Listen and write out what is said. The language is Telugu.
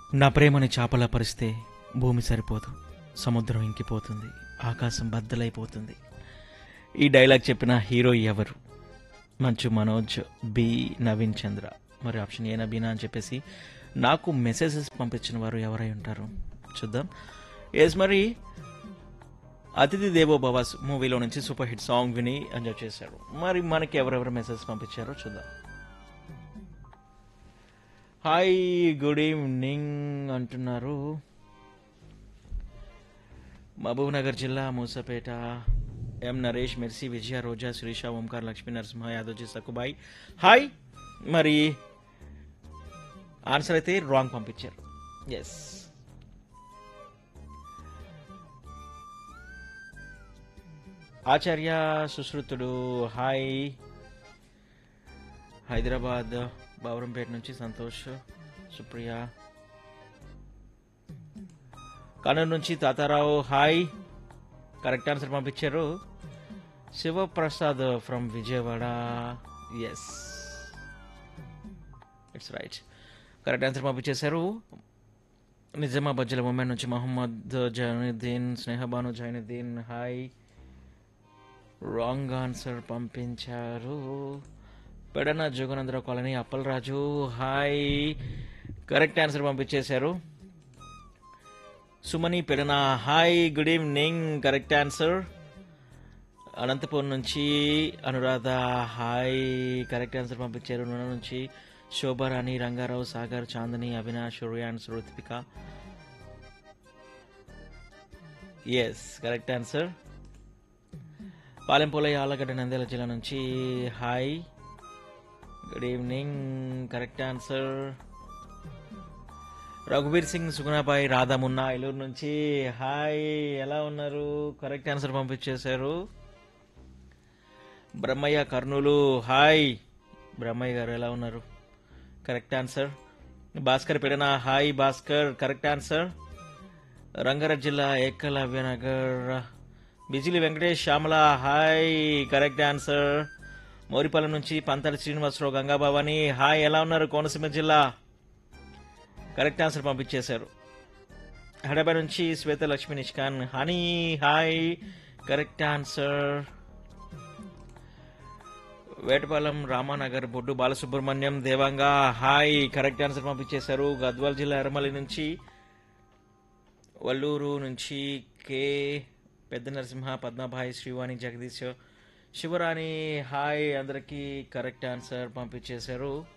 నా ప్రేమని చాపలా పరిస్తే భూమి సరిపోదు సముద్రం ఇంకిపోతుంది ఆకాశం బద్దలైపోతుంది ఈ డైలాగ్ చెప్పిన హీరో ఎవరు మంచు మనోజ్ బి నవీన్ చంద్ర మరి ఆప్షన్ ఏ నబీనా అని చెప్పేసి నాకు మెసేజెస్ పంపించిన వారు ఎవరై ఉంటారు చూద్దాం ఎస్ మరి అతిథి దేవో భవాస్ మూవీలో నుంచి సూపర్ హిట్ సాంగ్ విని ఎంజాయ్ చేశారు మరి మనకి ఎవరెవరు మెసేజ్ పంపించారో చూద్దాం హాయ్ గుడ్ ఈవినింగ్ అంటున్నారు మహబూబ్ నగర్ జిల్లా మూసపేట ఎం నరేష్ మెర్సీ విజయ రోజా శ్రీష ఓంకార్ లక్ష్మీ నరసింహ యాదవ్జీ సకుబాయ్ హాయ్ మరి ఆన్సర్ అయితే రాంగ్ పంపించారు ఎస్ ఆచార్య సుశ్రుతుడు హాయ్ హైదరాబాద్ బావరంపేట నుంచి సంతోష్ సుప్రియ కర్నూలు నుంచి తాతారావు హాయ్ కరెక్ట్ ఆన్సర్ పంపించారు Sivaprasad from Vijayawada yes it's right correct answer పంపించేశారు నిజామాబాద్ జిల్లా ముంబై నుంచి Mohammed Zainuddin Snehabanu Zainuddin hi wrong answer పంపించారు Pedana Joganandarao colony Appalaraju hi correct answer పంపించేశారు Sumani Pedana hi good evening correct answer Anantapuram నుంచి అనురాధ హాయ్ కరెక్ట్ ఆన్సర్ పంపించారు నూనె నుంచి Shobharani Rangarao Sagar Chandni Avinash Ruyans Ruthvika yes correct answer Palempolayya Allagadda Nandyal జిల్లా నుంచి hi good evening correct answer రఘువీర్ Singh Sugunabai Radhamunna Eluru నుంచి హాయ్ ఎలా ఉన్నారు కరెక్ట్ ఆన్సర్ పంపించేశారు బ్రహ్మయ్య కర్నూలు హాయ్ బ్రహ్మయ్య గారు ఎలా ఉన్నారు correct answer Bhaskar Pedana hi Bhaskar correct answer Rangareddy జిల్లా Ekalavyanagar Bijili Venkatesh Shyamala hi correct answer Moripalli నుంచి పంతల శ్రీనివాసరావు గంగాభవాని హాయ్ ఎలా ఉన్నారు కోనసీమ జిల్లా కరెక్ట్ ఆన్సర్ పంపించేశారు హైదరాబాద్ నుంచి Shweta Lakshmi Nishkan Honey hi correct answer Vetapalem Ramanagar Boddu Balasubrahmanyam Devanga hi correct answer పంపించేశారు గద్వాల్ జిల్లా ఎర్రమల్లి నుంచి వల్లూరు నుంచి కే పెద్ద నరసింహ పద్మభాయ్ శ్రీవాణి జగదీష్ శివరాణి హాయ్ అందరికీ కరెక్ట్ ఆన్సర్ పంపించేశారు